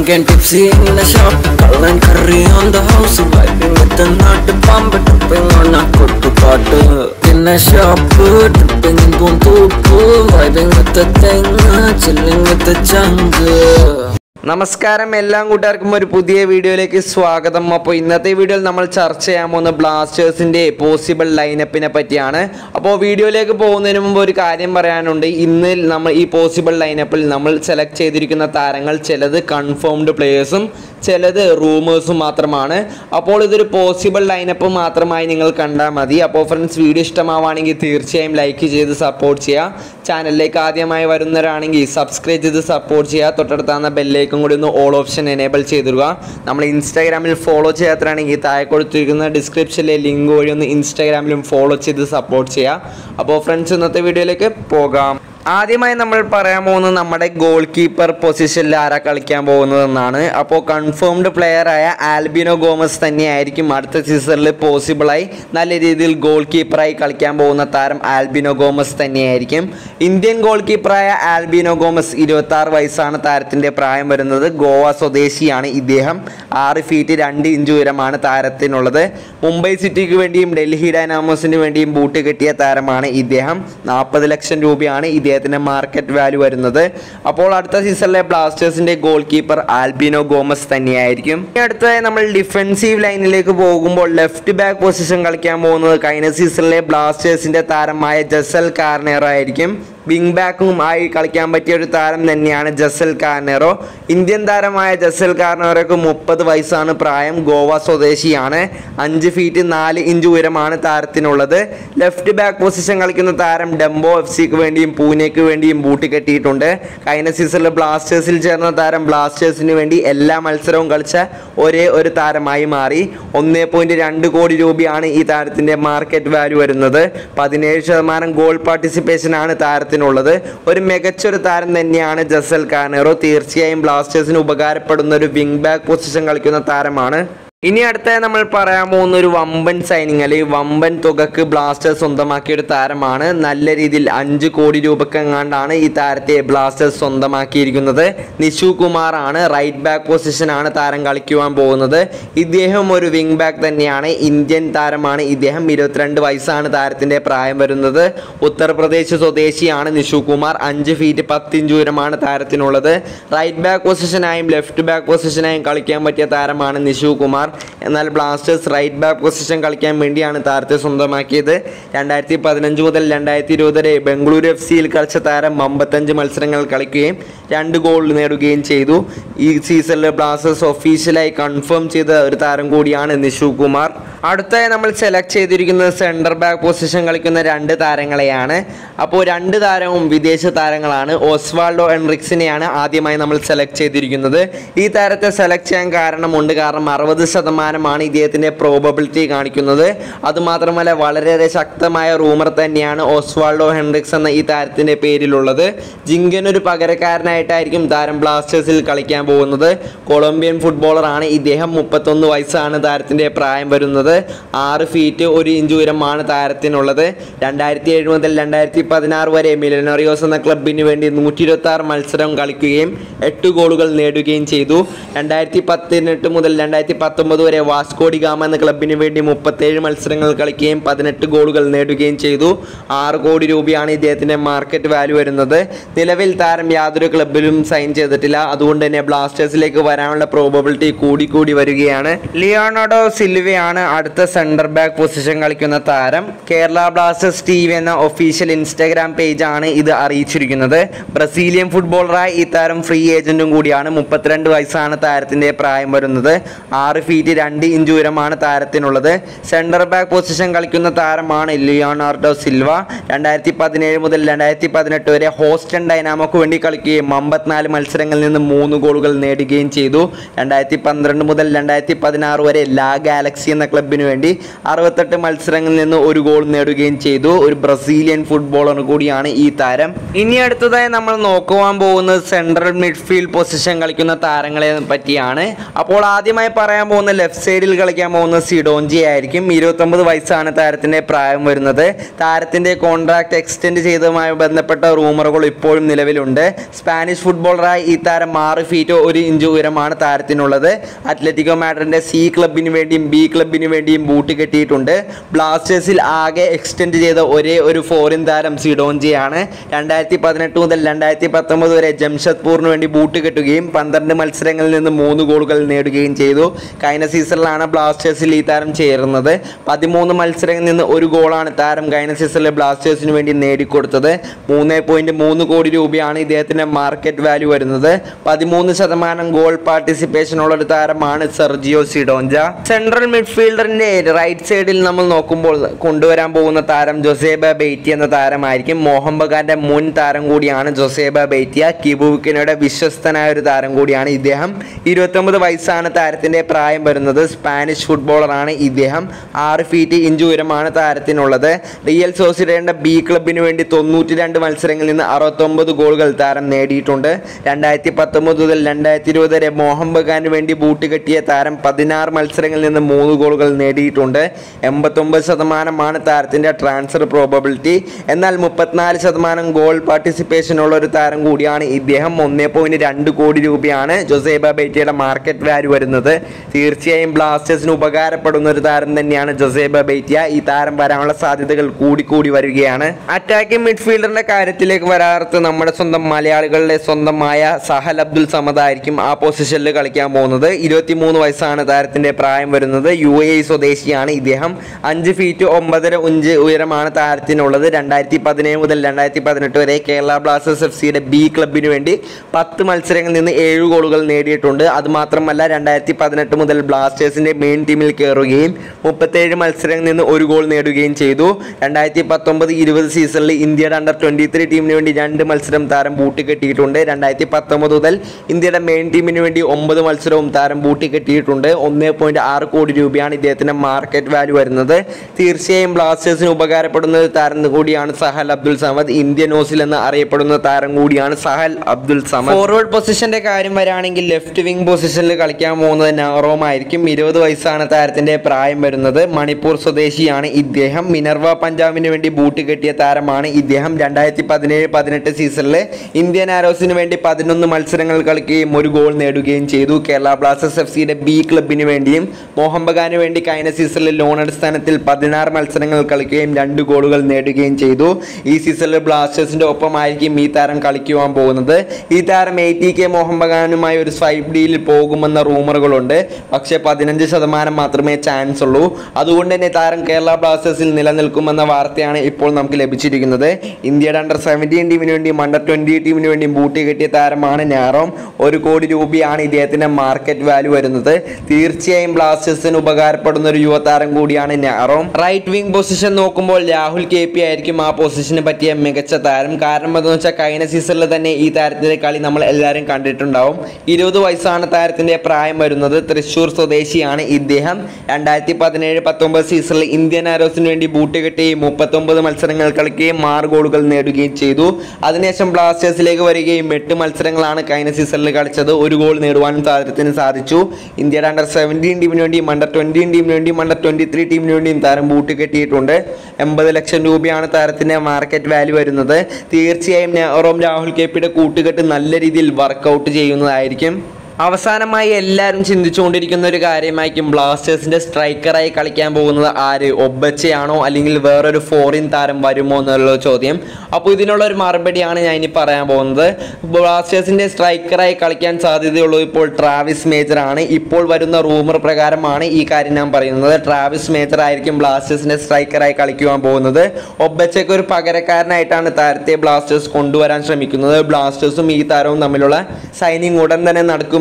getting tipsy in the shop. Calling curry on the house. Vibing with the nut bomb. Tripping on a kutu paatu. In the shop. Tripping in Buntupu. Vibing with the thing. Chilling with the jungle. നമസ്കാരം എല്ലാ കൂട്ടുകാർക്കും ഒരു പുതിയ വീഡിയോയിലേക്ക് സ്വാഗതം അപ്പോൾ ഇന്നത്തെ വീഡിയോയിൽ നമ്മൾ ചർച്ച ചെയ്യാൻ പോകുന്ന ബ്ലാസ്റ്റേഴ്സിൻ്റെ പോസിബിൾ ലൈനപ്പിനെ പറ്റിയാണ് അപ്പോൾ വീഡിയോയിലേക്ക് പോകുന്നതിന് മുമ്പ് ഒരു കാര്യം പറയാനുണ്ട് ഇന്ന് നമ്മൾ ഈ പോസിബിൾ ലൈനപ്പിൽ നമ്മൾ സെലക്ട് ചെയ്തിരിക്കുന്ന താരങ്ങൾ ചിലത് കൺഫേംഡ് പ്ലേയേഴ്സും ചിലത് റൂമേഴ്സും മാത്രമാണ് അപ്പോൾ ഇതൊരു പോസിബിൾ ലൈനപ്പ് മാത്രമായി നിങ്ങൾ കണ്ടാൽ മതി അപ്പോൾ ഫ്രണ്ട്സ് വീഡിയോ ഇഷ്ടമാവുകയാണെങ്കിൽ തീർച്ചയായും ലൈക്ക് ചെയ്ത് സപ്പോർട്ട് ചെയ്യുക ചാനലിലേക്ക് ആദ്യമായി വരുന്നവരാണെങ്കിൽ സബ്സ്ക്രൈബ് ചെയ്ത് സപ്പോർട്ട് ചെയ്യുക തൊട്ടടുത്താകുന്ന ബെല്ലേക്കും കൂടി ഒന്ന് ഓൾ ഓപ്ഷൻ എനേബിൾ ചെയ്തിടുക നമ്മൾ ഇൻസ്റ്റാഗ്രാമിൽ ഫോളോ ചെയ്യാത്തതാണെങ്കിൽ താഴെ കൊടുത്തിരിക്കുന്ന ഡിസ്ക്രിപ്ഷനിലെ ലിങ്ക് വഴി ഒന്ന് ഇൻസ്റ്റാഗ്രാമിലും ഫോളോ ചെയ്ത് സപ്പോർട്ട് ചെയ്യുക അപ്പോൾ ഫ്രണ്ട്സ് ഇന്നത്തെ വീഡിയോയിലേക്ക് പോകാം ആദ്യമായി നമ്മൾ പറയാൻ പോകുന്നത് നമ്മുടെ ഗോൾ കീപ്പർ പൊസിഷനിൽ ആരാ കളിക്കാൻ പോകുന്നതെന്നാണ് അപ്പോൾ കൺഫേംഡ് പ്ലെയറായ ആൽബിനോ ഗോമസ് തന്നെയായിരിക്കും അടുത്ത സീസണിൽ പോസിബിളായി നല്ല രീതിയിൽ ഗോൾ കീപ്പറായി കളിക്കാൻ പോകുന്ന താരം ആൽബിനോ ഗോമസ് തന്നെയായിരിക്കും ഇന്ത്യൻ ഗോൾ കീപ്പറായ ആൽബിനോ ഗോമസ് ഇരുപത്തി ആറ് വയസ്സാണ് താരത്തിൻ്റെ പ്രായം വരുന്നത് ഗോവ സ്വദേശിയാണ് ഇദ്ദേഹം ആറ് ഫീറ്റ് രണ്ട് ഇഞ്ച് ഉയരമാണ് താരത്തിനുള്ളത് മുംബൈ സിറ്റിക്ക് വേണ്ടിയും ഡൽഹി ഡൈനാമോസിന് വേണ്ടിയും ബൂട്ട് കെട്ടിയ താരമാണ് ഇദ്ദേഹം നാൽപ്പത് ലക്ഷം രൂപയാണ് ഇദ്ദേഹത്തിൻ്റെ മാർക്കറ്റ് വാല്യൂ വരുന്നത് അപ്പോൾ അടുത്ത സീസണിലെ ബ്ലാസ്റ്റേഴ്സിൻ്റെ ഗോൾ കീപ്പർ ആൽബിനോ ഗോമസ് തന്നെയായിരിക്കും ഇനി അടുത്തതായി നമ്മൾ ഡിഫൻസീവ് ലൈനിലേക്ക് പോകുമ്പോൾ ലെഫ്റ്റ് ബാക്ക് പൊസിഷൻ കളിക്കാൻ പോകുന്നത് കഴിഞ്ഞ സീസണിലെ ബ്ലാസ്റ്റേഴ്സിൻ്റെ താരമായ ജസൽ കാർണേറോ ആയിരിക്കും വിങ് ബാക്കും ആയി കളിക്കാൻ പറ്റിയ ഒരു താരം തന്നെയാണ് ജസൽ കാർണേറോ ഇന്ത്യൻ താരമായ ജസൽ കാർണേറോക്ക് മുപ്പത് വയസ്സാണ് പ്രായം ഗോവ സ്വദേശിയാണ് അഞ്ച് ഫീറ്റ് നാല് ഇഞ്ച് ഉയരമാണ് താരത്തിനുള്ളത് ലെഫ്റ്റ് ബാക്ക് പൊസിഷൻ കളിക്കുന്ന താരം ഡംബോ എഫ് സിക്ക് വേണ്ടിയും പൂനെക്ക് വേണ്ടിയും ബൂട്ട് കെട്ടിയിട്ടുണ്ട് കഴിഞ്ഞ സീസണിൽ ബ്ലാസ്റ്റേഴ്സിൽ ചേർന്ന താരം ബ്ലാസ്റ്റേഴ്സിന് വേണ്ടി എല്ലാ മത്സരവും കളിച്ച ഒരേ ഒരു താരമായി മാറി ഒന്നേ പോയിന്റ് രണ്ട് കോടി രൂപയാണ് ഈ താരത്തിൻ്റെ മാർക്കറ്റ് വാല്യൂ വരുന്നത് പതിനേഴ് ശതമാനം ഗോൾ പാർട്ടിസിപ്പേഷൻ ആണ് താരത്തിനുള്ളത് ഒരു മികച്ചൊരു താരം തന്നെയാണ് ജസൽ കാനേറോ തീർച്ചയായും ബ്ലാസ്റ്റേഴ്സിന് ഉപകാരപ്പെടുന്ന ഒരു വിങ് ബാക്ക് പൊസിഷൻ കളിക്കുന്ന താരമാണ് ഇനി അടുത്തായി നമ്മൾ പറയാൻ പോകുന്ന ഒരു വമ്പൻ സൈനിങ് അല്ലെങ്കിൽ വമ്പൻ തുകക്ക് ബ്ലാസ്റ്റേഴ്സ് സ്വന്തമാക്കിയ ഒരു താരമാണ് നല്ല രീതിയിൽ അഞ്ച് കോടി രൂപക്കെങ്ങാണ്ടാണ് ഈ താരത്തെ ബ്ലാസ്റ്റേഴ്സ് സ്വന്തമാക്കിയിരിക്കുന്നത് നിഷു കുമാർ ആണ് റൈറ്റ് ബാക്ക് പൊസിഷനാണ് താരം കളിക്കുവാൻ പോകുന്നത് ഇദ്ദേഹം ഒരു വിങ് ബാക്ക് തന്നെയാണ് ഇന്ത്യൻ താരമാണ് ഇദ്ദേഹം ഇരുപത്തിരണ്ട് വയസ്സാണ് താരത്തിൻ്റെ പ്രായം വരുന്നത് ഉത്തർപ്രദേശ് സ്വദേശിയാണ് നിഷു കുമാർ അഞ്ച് ഫീറ്റ് പത്ത് ഇഞ്ച് ദൂരമാണ് താരത്തിനുള്ളത് റൈറ്റ് ബാക്ക് പൊസിഷനായും ലെഫ്റ്റ് ബാക്ക് പൊസിഷനായും കളിക്കാൻ പറ്റിയ താരമാണ് നിഷു കുമാർ എന്നാൽ ബ്ലാസ്റ്റേഴ്സ് റൈറ്റ് ബാക്ക് പൊസിഷൻ കളിക്കാൻ വേണ്ടിയാണ് താരത്തെ സ്വന്തമാക്കിയത് രണ്ടായിരത്തി പതിനഞ്ച് മുതൽ രണ്ടായിരത്തി ഇരുപത് വരെ ബംഗളൂരു എഫ് സിയിൽ കളിച്ച താരം അമ്പത്തഞ്ച് മത്സരങ്ങൾ കളിക്കുകയും രണ്ട് ഗോൾ നേടുകയും ചെയ്തു ഈ സീസണിൽ ബ്ലാസ്റ്റേഴ്സ് ഒഫീഷ്യലായി കൺഫേം ചെയ്ത ഒരു താരം കൂടിയാണ് നിഷു കുമാർ അടുത്തായി നമ്മൾ സെലക്ട് ചെയ്തിരിക്കുന്നത് സെൻറ്റർ ബാക്ക് പൊസിഷൻ കളിക്കുന്ന രണ്ട് താരങ്ങളെയാണ് അപ്പോൾ രണ്ട് താരവും വിദേശ താരങ്ങളാണ് ഓസ്വാൾഡോ എൻറിക്സിനെയാണ് ആദ്യമായി നമ്മൾ സെലക്ട് ചെയ്തിരിക്കുന്നത് ഈ താരത്തെ സെലക്ട് ചെയ്യാൻ കാരണമുണ്ട് കാരണം അറുപത് ശതമാനമാണ് ഇദ്ദേഹത്തിൻ്റെ പ്രോബബിലിറ്റി കാണിക്കുന്നത് അതുമാത്രമല്ല വളരെയേറെ ശക്തമായ റൂമർ തന്നെയാണ് ഓസ്വാൾഡോ ഹെൻറിക്സ് എന്ന ഈ താരത്തിൻ്റെ പേരിലുള്ളത് ജിങ്കനൊരു പകരക്കാരനായിട്ടായിരിക്കും താരം ബ്ലാസ്റ്റേഴ്സിൽ കളിക്കാൻ പോകുന്നത് കൊളംബിയൻ ഫുട്ബോളറാണ് ഇദ്ദേഹം മുപ്പത്തൊന്ന് വയസ്സാണ് താരത്തിൻ്റെ പ്രായം വരുന്നത് ആറ് ഫീറ്റ് ഒരു ഇഞ്ച് ഉയരമാണ് താരത്തിനുള്ളത് രണ്ടായിരത്തി ഏഴ് മുതൽ രണ്ടായിരത്തി പതിനാറ് വരെ മിലനറിയോസ് എന്ന ക്ലബിന് വേണ്ടി നൂറ്റി ഇരുപത്തി ആറ് മത്സരം കളിക്കുകയും എട്ട് ഗോളുകൾ നേടുകയും ചെയ്തു രണ്ടായിരത്തി പതിനെട്ട് മുതൽ രണ്ടായിരത്തി പത്തൊമ്പത് വരെ വാസ്കോഡി ഗാമ എന്ന ക്ലബിന് വേണ്ടി മുപ്പത്തേഴ് മത്സരങ്ങൾ കളിക്കുകയും പതിനെട്ട് ഗോളുകൾ നേടുകയും ചെയ്തു ആറ് കോടി രൂപയാണ് ഇദ്ദേഹത്തിൻ്റെ മാർക്കറ്റ് വാല്യൂ വരുന്നത് നിലവിൽ താരം യാതൊരു ക്ലബിലും സൈൻ ചെയ്തിട്ടില്ല അതുകൊണ്ട് തന്നെ ബ്ലാസ്റ്റേഴ്സിലേക്ക് വരാനുള്ള പ്രോബബിലിറ്റി കൂടി കൂടി വരികയാണ് ലിയോണാർഡോ സിൽവയാണ് അടുത്ത സെൻറ്റർ ബാക്ക് പൊസിഷൻ കളിക്കുന്ന താരം കേരള ബ്ലാസ്റ്റേഴ്സ് ടി വി എന്ന ഒഫീഷ്യൽ ഇൻസ്റ്റാഗ്രാം പേജാണ് ഇത് അറിയിച്ചിരിക്കുന്നത് ബ്രസീലിയൻ ഫുട്ബോളറായി ഈ താരം ഫ്രീ ഏജന്റും കൂടിയാണ് മുപ്പത്തിരണ്ട് വയസ്സാണ് താരത്തിൻ്റെ പ്രായം വരുന്നത് ആറ് ഫീറ്റ് രണ്ട് ഇഞ്ച് ഉയരമാണ് താരത്തിനുള്ളത് സെൻറ്റർ ബാക്ക് പൊസിഷൻ കളിക്കുന്ന താരമാണ് ലിയോണാർഡോ സിൽവ രണ്ടായിരത്തി പതിനേഴ് മുതൽ രണ്ടായിരത്തി പതിനെട്ട് വരെ ഹോസ്റ്റൺ ഡൈനാമോക്ക് വേണ്ടി കളിക്കുകയും അമ്പത്തിനാല് മത്സരങ്ങളിൽ നിന്ന് മൂന്ന് ഗോളുകൾ നേടുകയും ചെയ്തു രണ്ടായിരത്തി പന്ത്രണ്ട് മുതൽ രണ്ടായിരത്തി പതിനാറ് വരെ ലാ ഗാലക്സി എന്ന ക്ലബിന് ക്ലബിന് വേണ്ടി അറുപത്തെട്ട് മത്സരങ്ങളിൽ നിന്ന് ഒരു ഗോൾ നേടുകയും ചെയ്തു ഒരു ബ്രസീലിയൻ ഫുട്ബോളർ കൂടിയാണ് ഈ താരം ഇനി അടുത്തതായി നമ്മൾ നോക്കുവാൻ പോകുന്നത് സെൻട്രൽ മിഡ്ഫീൽഡ് പൊസിഷൻ കളിക്കുന്ന താരങ്ങളെ പറ്റിയാണ് അപ്പോൾ ആദ്യമായി പറയാൻ പോകുന്ന ലെഫ്റ്റ് സൈഡിൽ കളിക്കാൻ പോകുന്ന സിഡോഞ്ചി ആയിരിക്കും ഇരുപത്തൊമ്പത് വയസ്സാണ് താരത്തിന്റെ പ്രായം വരുന്നത് താരത്തിന്റെ കോൺട്രാക്ട് എക്സ്റ്റെൻഡ് ചെയ്തതുമായി ബന്ധപ്പെട്ട റൂമറുകൾ ഇപ്പോഴും നിലവിലുണ്ട് സ്പാനിഷ് ഫുട്ബോളറായി ഈ താരം ആറ് ഫീറ്റ് ഒരു ഇഞ്ച് ഉയരമാണ് താരത്തിനുള്ളത് അത്ലറ്റിക്കോ മാഡ്രിഡിന്റെ സി ക്ലബിന് വേണ്ടിയും ബി ക്ലബിന് വേണ്ടിയും ബൂട്ട് കെട്ടിയിട്ടുണ്ട് ബ്ലാസ്റ്റേഴ്സിൽ ആകെ എക്സ്റ്റെൻഡ് ചെയ്ത ഒരേ ഒരു ഫോറിൻ താരം സിഡോഞ്ചിയാണ് രണ്ടായിരത്തി പതിനെട്ട് മുതൽ രണ്ടായിരത്തി പത്തൊമ്പത് വരെ ജംഷഡ്പൂറിന് വേണ്ടി ബൂട്ട് കെട്ടുകയും പന്ത്രണ്ട് മത്സരങ്ങളിൽ നിന്ന് മൂന്ന് ഗോളുകൾ നേടുകയും ചെയ്തു കഴിഞ്ഞ സീസണിലാണ് ബ്ലാസ്റ്റേഴ്സിൽ ഈ താരം ചേരുന്നത് പതിമൂന്ന് മത്സരങ്ങളിൽ നിന്ന് ഒരു ഗോളാണ് താരം കഴിഞ്ഞ സീസണിലെ ബ്ലാസ്റ്റേഴ്സിന് വേണ്ടി നേടിക്കൊടുത്തത് മൂന്ന് പോയിന്റ് മൂന്ന് കോടി രൂപയാണ് ഇദ്ദേഹത്തിന്റെ മാർക്കറ്റ് വാല്യൂ വരുന്നത് പതിമൂന്ന് ശതമാനം ഗോൾ പാർട്ടിസിപ്പേഷൻ ഉള്ള ഒരു താരമാണ് സെർജിയോ സിഡോഞ്ച സെൻട്രൽ മിഡ്ഫീൽഡറിന്റെ റൈറ്റ് സൈഡിൽ നമ്മൾ നോക്കുമ്പോൾ കൊണ്ടുവരാൻ പോകുന്ന താരം ജൊസേബ ബെയ്റ്റി എന്ന താരമായിരിക്കും മോഹൻ ബഗാന്റെ മുൻ താരം കൂടിയാണ് ജൊസേബ ബെയ്റ്റിയ കിബുക്കിനയുടെ വിശ്വസ്തനായ ഒരു താരം കൂടിയാണ് ഇദ്ദേഹം ഇരുപത്തൊമ്പത് വയസ്സാണ് താരത്തിന്റെ പ്രായം വരുന്നത് സ്പാനിഷ് ഫുട്ബോളറാണ് ഇദ്ദേഹം ആറ് ഫീറ്റ് ഇഞ്ച് ഉയരമാണ് താരത്തിനുള്ളത് റിയൽ സോസിഡയുടെ ബി ക്ലബിന് വേണ്ടി തൊണ്ണൂറ്റി രണ്ട് മത്സരങ്ങളിൽ നിന്ന് അറുപത്തൊമ്പത് ഗോളുകൾ താരം നേടിയിട്ടുണ്ട് രണ്ടായിരത്തി പത്തൊമ്പത് മുതൽ രണ്ടായിരത്തി ഇരുപത് വരെ മോഹൻ ബഗാന് വേണ്ടി ബൂട്ട് കെട്ടിയ താരം പതിനാറ് മത്സരങ്ങളിൽ നിന്ന് മൂന്ന് ഗോളുകൾ നേടിയിട്ടുണ്ട് എൺപത്തൊമ്പത് ശതമാനമാണ് താരത്തിന്റെ ട്രാൻസ്ഫർ പ്രോബബിലിറ്റി എന്നാൽ മുപ്പത്തിനാല് ശതമാനം ഗോൾ പാർട്ടിസിപ്പേഷൻ ഉള്ള ഒരു താരം കൂടിയാണ് ഇദ്ദേഹം ഒന്നേ പോയിന്റ് രണ്ട് കോടി രൂപയാണ് ജൊസേബ ബേറ്റിയുടെ മാർക്കറ്റ് വാല്യൂ വരുന്നത് തീർച്ചയായും ബ്ലാസ്റ്റേഴ്സിന് ഉപകാരപ്പെടുന്ന ഒരു താരം തന്നെയാണ് ജൊസേബ ബേറ്റിയ ഈ താരം വരാനുള്ള സാധ്യതകൾ കൂടിക്കൂടി വരികയാണ് അറ്റാക്കിംഗ് മിഡ്ഫീൽഡറിന്റെ കാര്യത്തിലേക്ക് വരാറത്ത് നമ്മുടെ സ്വന്തം മലയാളികളുടെ സ്വന്തമായ സഹൽ അബ്ദുൽ സമദ് ആയിരിക്കും ആ പൊസിഷനിൽ കളിക്കാൻ പോകുന്നത് ഇരുപത്തിമൂന്ന് വയസ്സാണ് താരത്തിന്റെ പ്രായം വരുന്നത് യു എ സ്വദേശിയാണ് ഇദ്ദേഹം അഞ്ച് ഫീറ്റ് ഒമ്പതര ഇഞ്ച് ഉയരമാണ് താരത്തിനുള്ളത് രണ്ടായിരത്തി പതിനേഴ് മുതൽ രണ്ടായിരത്തി പതിനെട്ട് വരെ കേരള ബ്ലാസ്റ്റേഴ്സ് എഫ് സിയുടെ ബി ക്ലബിന് വേണ്ടി പത്ത് മത്സരങ്ങളിൽ നിന്ന് ഏഴ് ഗോളുകൾ നേടിയിട്ടുണ്ട് അതുമാത്രമല്ല രണ്ടായിരത്തി പതിനെട്ട് മുതൽ ബ്ലാസ്റ്റേഴ്സിന്റെ മെയിൻ ടീമിൽ കയറുകയും മുപ്പത്തേഴ് മത്സരങ്ങളിൽ നിന്ന് ഒരു ഗോൾ നേടുകയും ചെയ്തു രണ്ടായിരത്തി പത്തൊമ്പത് ഇരുപത് സീസണിൽ ഇന്ത്യയുടെ അണ്ടർ ട്വന്റി ത്രീ ടീമിന് വേണ്ടി രണ്ട് മത്സരം താരം ബൂട്ടി കെട്ടിയിട്ടുണ്ട് രണ്ടായിരത്തി പത്തൊമ്പത് മുതൽ ഇന്ത്യയുടെ മെയിൻ ടീമിന് വേണ്ടി ഒമ്പത് മത്സരവും താരം ബൂട്ടി കെട്ടിയിട്ടുണ്ട് ഒന്നേ പോയിന്റ് ആറ് കോടി രൂപയാണ് ഇദ്ദേഹത്തിന്റെ മാർക്കറ്റ് വാല്യൂ വരുന്നത് തീർച്ചയായും ബ്ലാസ്റ്റേഴ്സിന് ഉപകാരപ്പെടുന്ന ഒരു താരം കൂടിയാണ് സഹൽ അബ്ദുൽ സമദ് ഇന്ത്യൻ ഓസിൽ എന്ന് അറിയപ്പെടുന്ന താരം കൂടിയാണ് സഹൽ അബ്ദുൽ സമദ് ഫോർവേഡ് പൊസിഷന്റെ കാര്യം വരാണെങ്കിൽ ലെഫ്റ്റ് വിംഗ് പൊസിഷനിൽ കളിക്കാൻ പോകുന്നത് നവറോം ആയിരിക്കും ഇരുപത് വയസ്സാണ് താരത്തിന്റെ പ്രായം വരുന്നത് മണിപ്പൂർ സ്വദേശിയാണ് ഇദ്ദേഹം മിനർവ പഞ്ചാബിന് വേണ്ടി ബൂട്ട് കെട്ടിയ താരമാണ് ഇദ്ദേഹം രണ്ടായിരത്തി പതിനേഴ് പതിനെട്ട് സീസണിൽ ഇന്ത്യൻ ആരോസിന് വേണ്ടി പതിനൊന്ന് മത്സരങ്ങൾ കളിക്കുകയും ഒരു ഗോൾ നേടുകയും ചെയ്തു കേരള ബ്ലാസ്റ്റേഴ്സ് എഫ് സിയുടെ ബി ക്ലബിന് വേണ്ടിയും മോഹൻ ബഗാന് വേണ്ടി കഴിഞ്ഞ സീസണിൽ ലോൺ അടിസ്ഥാനത്തിൽ പതിനാറ് മത്സരങ്ങൾ കളിക്കുകയും രണ്ട് ഗോളുകൾ നേടുകയും ചെയ്തു ഈ സീസണിൽ ബ്ലാസ്റ്റേഴ്സിന്റെ ഒപ്പമായിരിക്കും ഈ താരം കളിക്കുവാൻ പോകുന്നത് ഈ താരം എ ടി കെ മോഹൻ ബഗാനുമായി ഒരു സ്വൈപ്പ് ഡീലിൽ പോകുമെന്ന റൂമറുകളുണ്ട് പക്ഷേ പതിനഞ്ച് ശതമാനം മാത്രമേ ചാൻസ് ഉള്ളൂ അതുകൊണ്ട് തന്നെ താരം കേരള ബ്ലാസ്റ്റേഴ്സിൽ നിലനിൽക്കുമെന്ന വാർത്തയാണ് ഇപ്പോൾ നമുക്ക് ലഭിച്ചിരിക്കുന്നത് ഇന്ത്യയുടെ അണ്ടർ സെവൻറ്റീൻ ടീമിന് വേണ്ടിയും അണ്ടർ ട്വൻറ്റി ടീമിന് വേണ്ടിയും ബൂട്ടി കെട്ടിയ താരമാണ് ഞാറോം ഒരു കോടി രൂപയാണ് ഇദ്ദേഹത്തിന്റെ മാർക്കറ്റ് വാല്യൂ വരുന്നത് തീർച്ചയായും ബ്ലാസ്റ്റേഴ്സിന് ഉപകാരപ്പെടുന്ന ഒരു യുവതാരം കൂടിയാണ് ഞാറോം റൈറ്റ് വിംഗ് പൊസിഷൻ നോക്കുമ്പോൾ രാഹുൽ കെ പി ആയിരിക്കും ആ പൊസിഷന് പറ്റിയ മികച്ച താരം കാരണം എന്താണെന്ന് വെച്ചാൽ കഴിഞ്ഞ സീസണിൽ തന്നെ ഈ താരത്തിന്റെ കളി നമ്മൾ എല്ലാവരും കണ്ടിട്ടുണ്ടാവും ഇരുപത് വയസ്സാണ് താരത്തിന്റെ പ്രായം വരുന്നത് തൃശ്ശൂർ സ്വദേശിയാണ് ഇദ്ദേഹം രണ്ടായിരത്തി പതിനേഴ് പത്തൊമ്പത് സീസണിൽ ഇന്ത്യൻ ആരോസിന് വേണ്ടി ബൂട്ട് കെട്ടുകയും മുപ്പത്തൊമ്പത് മത്സരങ്ങൾ കളിക്കുകയും ആറ് ഗോളുകൾ നേടുകയും ചെയ്തു അതിനുശേഷം ബ്ലാസ്റ്റേഴ്സിലേക്ക് വരികയും എട്ട് മത്സരങ്ങളാണ് കഴിഞ്ഞ സീസണിൽ കളിച്ചത് ഒരു ഗോൾ നേടുവാനും താരത്തിന് സാധിച്ചു ഇന്ത്യയുടെ അണ്ടർ സെവൻറ്റീൻ ടീമിന് വേണ്ടിയും അണ്ടർ ട്വൻറ്റീൻ ടീമിന് വേണ്ടിയും അണ്ടർ ട്വൻറ്റി ത്രീ ടീമിന് വേണ്ടിയും താരം ബൂട്ട് കെട്ടിയിട്ടുണ്ട് എൺപത് ലക്ഷം രൂപയാണ് താരത്തിന്റെ മാർക്കറ്റ് വാല്യൂ വരുന്നത് തീർച്ചയായും നെഹ്റോം രാഹുൽ കെ പിയുടെ കൂട്ടുകെട്ട് നല്ല രീതിയിൽ വർക്കൗട്ട് ചെയ്യുന്നതായിരിക്കും അവസാനമായി എല്ലാവരും ചിന്തിച്ചുകൊണ്ടിരിക്കുന്ന ഒരു കാര്യമായിരിക്കും ബ്ലാസ്റ്റേഴ്സിന്റെ സ്ട്രൈക്കറായി കളിക്കാൻ പോകുന്നത് ആര് ഒബച്ചയാണോ അല്ലെങ്കിൽ വേറൊരു ഫോറിൻ താരം വരുമോ എന്നുള്ള ചോദ്യം അപ്പോൾ ഇതിനുള്ള ഒരു മറുപടിയാണ് ഞാൻ ഇനി പറയാൻ പോകുന്നത് ബ്ലാസ്റ്റേഴ്സിന്റെ സ്ട്രൈക്കറായി കളിക്കാൻ സാധ്യതയുള്ളത് ഇപ്പോൾ ട്രാവിസ് മേജർ ആണ് ഇപ്പോൾ വരുന്ന റൂമർ പ്രകാരമാണ് ഈ കാര്യം ഞാൻ പറയുന്നത് ട്രാവിസ് മേജർ ആയിരിക്കും ബ്ലാസ്റ്റേഴ്സിന്റെ സ്ട്രൈക്കറായി കളിക്കുവാൻ പോകുന്നത് ഒബച്ചയ്ക്ക് ഒരു പകരക്കാരനായിട്ടാണ് താരത്തെ ബ്ലാസ്റ്റേഴ്സ് കൊണ്ടുവരാൻ ശ്രമിക്കുന്നത് ബ്ലാസ്റ്റേഴ്സും ഈ താരവും തമ്മിലുള്ള സൈനിങ് ഉടൻ തന്നെ നടക്കും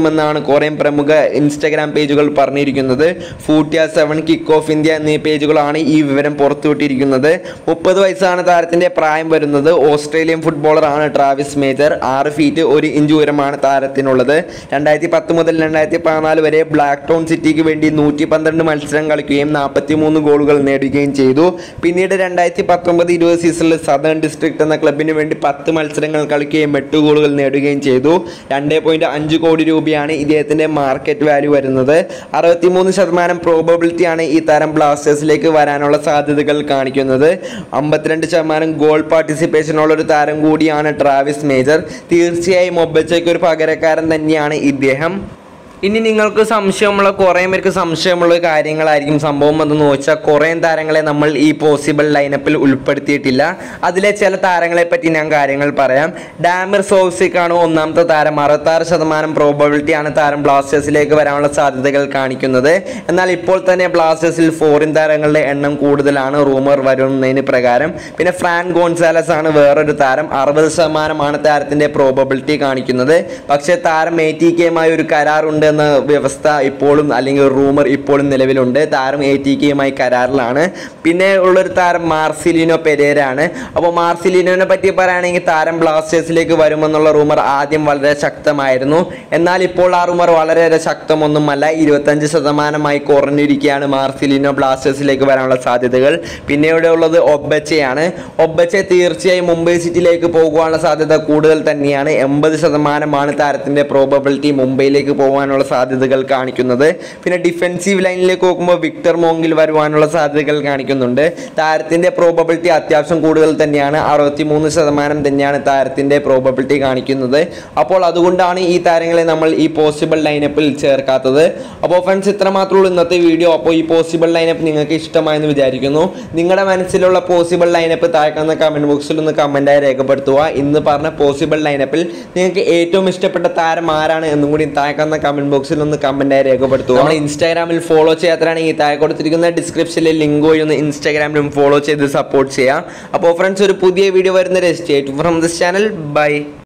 വരുമെന്നാണ് കുറേ പ്രമുഖ ഇൻസ്റ്റഗ്രാം പേജുകൾ പറഞ്ഞിരിക്കുന്നത് ഫൂട്ടിയ സെവൻ കിക്ക് ഓഫ് ഇന്ത്യ എന്നീ പേജുകളാണ് ഈ വിവരം പുറത്തുവിട്ടിരിക്കുന്നത് മുപ്പത് വയസ്സാണ് താരത്തിന്റെ പ്രായം വരുന്നത് ഓസ്ട്രേലിയൻ ഫുട്ബോളറാണ് ട്രാവിസ് മേജർ ആറ് ഫീറ്റ് ഒരു ഇഞ്ച് ഉയരമാണ് താരത്തിനുള്ളത് രണ്ടായിരത്തി പത്ത് മുതൽ രണ്ടായിരത്തി പതിനാല് വരെ ബ്ലാക്ക് ടൗൺ സിറ്റിക്ക് വേണ്ടി നൂറ്റി പന്ത്രണ്ട് മത്സരം കളിക്കുകയും നാൽപ്പത്തി മൂന്ന് ഗോളുകൾ നേടുകയും ചെയ്തു പിന്നീട് രണ്ടായിരത്തി പത്തൊമ്പത് ഇരുപത് സീസണിൽ സദേൺ ഡിസ്ട്രിക്ട് എന്ന ക്ലബിന് വേണ്ടി പത്ത് മത്സരങ്ങൾ കളിക്കുകയും എട്ട് ഗോളുകൾ നേടുകയും ചെയ്തു രണ്ട് പോയിന്റ് അഞ്ച് കോടി രൂപയാണ് ഇദ്ദേഹത്തിന്റെ മാർക്കറ്റ് വാല്യൂ വരുന്നത് അറുപത്തിമൂന്ന് ശതമാനം പ്രോബബിലിറ്റിയാണ് ഈ താരം ബ്ലാസ്റ്റേഴ്സിലേക്ക് വരാനുള്ള സാധ്യതകൾ കാണിക്കുന്നത് അമ്പത്തിരണ്ട് ശതമാനം ഗോൾ പാർട്ടിസിപ്പേഷൻ ഉള്ള ഒരു താരം കൂടിയാണ് ട്രാവിസ് മേജർ തീർച്ചയായും ഒബച്ചയ്ക്ക് ഒരു പകരക്കാരൻ തന്നെയാണ് ഇദ്ദേഹം ഇനി നിങ്ങൾക്ക് സംശയമുള്ള കുറേ പേർക്ക് സംശയമുള്ള കാര്യങ്ങളായിരിക്കും സംഭവം എന്തെന്ന് വെച്ചാൽ കുറേ താരങ്ങളെ നമ്മൾ ഈ പോസിബിൾ ലൈനപ്പിൽ ഉൾപ്പെടുത്തിയിട്ടില്ല അതിലെ ചില താരങ്ങളെ പറ്റി ഞാൻ കാര്യങ്ങൾ പറയാം ഡാമിർ സോസിക്കാണ് ഒന്നാമത്തെ താരം അറുപത്താറ് ശതമാനം പ്രോബബിലിറ്റിയാണ് താരം ബ്ലാസ്റ്റേഴ്സിലേക്ക് വരാനുള്ള സാധ്യതകൾ കാണിക്കുന്നത് എന്നാൽ ഇപ്പോൾ തന്നെ ബ്ലാസ്റ്റേഴ്സിൽ ഫോറിൻ താരങ്ങളുടെ എണ്ണം കൂടുതലാണ് റൂമർ വരുന്നതിന് പ്രകാരം പിന്നെ ഫ്രാൻ ഗോൺസാലസ് ആണ് വേറൊരു താരം അറുപത് ശതമാനമാണ് താരത്തിന്റെ പ്രോബബിലിറ്റി കാണിക്കുന്നത് പക്ഷേ താരം എ ടി കെയുമായി ഒരു കരാറുണ്ട് എന്ന വ്യവസ്ഥ ഇപ്പോഴും അല്ലെങ്കിൽ റൂമർ ഇപ്പോഴും നിലവിലുണ്ട് താരം എ ടി കെയുമായി കരാറിലാണ് പിന്നെ ഉള്ളൊരു താരം മാർസിലിനോ പെരേരാണ് അപ്പോൾ മാർസിലിനോനെ പറ്റി പറയുകയാണെങ്കിൽ താരം ബ്ലാസ്റ്റേഴ്സിലേക്ക് വരുമെന്നുള്ള റൂമർ ആദ്യം വളരെ ശക്തമായിരുന്നു എന്നാൽ ഇപ്പോൾ ആ റൂമർ വളരെയേറെ ശക്തമൊന്നുമല്ല ഇരുപത്തഞ്ച് ശതമാനമായി കുറഞ്ഞിരിക്കുകയാണ് മാർസിലിനോ ബ്ലാസ്റ്റേഴ്സിലേക്ക് വരാനുള്ള സാധ്യതകൾ പിന്നെ ഇവിടെ ഉള്ളത് ഒബച്ചയാണ് ഒബച്ച തീർച്ചയായും മുംബൈ സിറ്റിയിലേക്ക് പോകുവാനുള്ള സാധ്യത കൂടുതൽ തന്നെയാണ് എൺപത് ശതമാനമാണ് താരത്തിന്റെ പ്രോബബിലിറ്റി മുംബൈയിലേക്ക് പോകാനുള്ള സാധ്യതകൾ കാണിക്കുന്നത് പിന്നെ ഡിഫെൻസീവ് ലൈനിലേക്ക് നോക്കുമ്പോൾ വിക്ടർ മോങ്കിൽ വരുവാനുള്ള സാധ്യതകൾ കാണിക്കുന്നുണ്ട് താരത്തിന്റെ പ്രോബബിലിറ്റി അത്യാവശ്യം കൂടുതൽ തന്നെയാണ് അറുപത്തിമൂന്ന് ശതമാനം തന്നെയാണ് താരത്തിന്റെ പ്രോബബിലിറ്റി കാണിക്കുന്നത് അപ്പോൾ അതുകൊണ്ടാണ് ഈ താരങ്ങളെ നമ്മൾ ഈ പോസിബിൾ ലൈനപ്പിൽ ചേർക്കാത്തത് അപ്പോൾ ഫ്രണ്ട്സ് ഇത്ര മാത്രമേ ഉള്ളൂ ഇന്നത്തെ വീഡിയോ അപ്പോൾ ഈ പോസിബിൾ ലൈനപ്പ് നിങ്ങൾക്ക് ഇഷ്ടമായെന്ന് വിചാരിക്കുന്നു നിങ്ങളുടെ മനസ്സിലുള്ള പോസിബിൾ ലൈനപ്പ് താഴ്ക്കുന്ന കമൻറ്റ് ബോക്സിൽ ഒന്ന് കമൻറ്റായി രേഖപ്പെടുത്തുക ഇന്ന് പറഞ്ഞ പോസിബിൾ ലൈനപ്പിൽ നിങ്ങൾക്ക് ഏറ്റവും ഇഷ്ടപ്പെട്ട താരം ആരാണ് എന്നും കൂടി താഴ്ക്കുന്ന കമൻറ്റ് ബോക്സിൽ ഒന്ന് കമൻറ്റായി രേഖപ്പെടുത്തുക നമ്മൾ ഇൻസ്റ്റാഗ്രാമിൽ ഫോളോ ചെയ്യാത്തതാണെങ്കിൽ താഴെ കൊടുത്തിരിക്കുന്ന ഡിസ്ക്രിപ്ഷനിൽ ലിങ്ക് വഴി ഒന്ന് ഇൻസ്റ്റാഗ്രാമിലും ഫോളോ ചെയ്ത് സപ്പോർട്ട് ചെയ്യാം അപ്പോൾ ഫ്രണ്ട്സ് ഒരു പുതിയ വീഡിയോ വരുന്നത് state from this channel by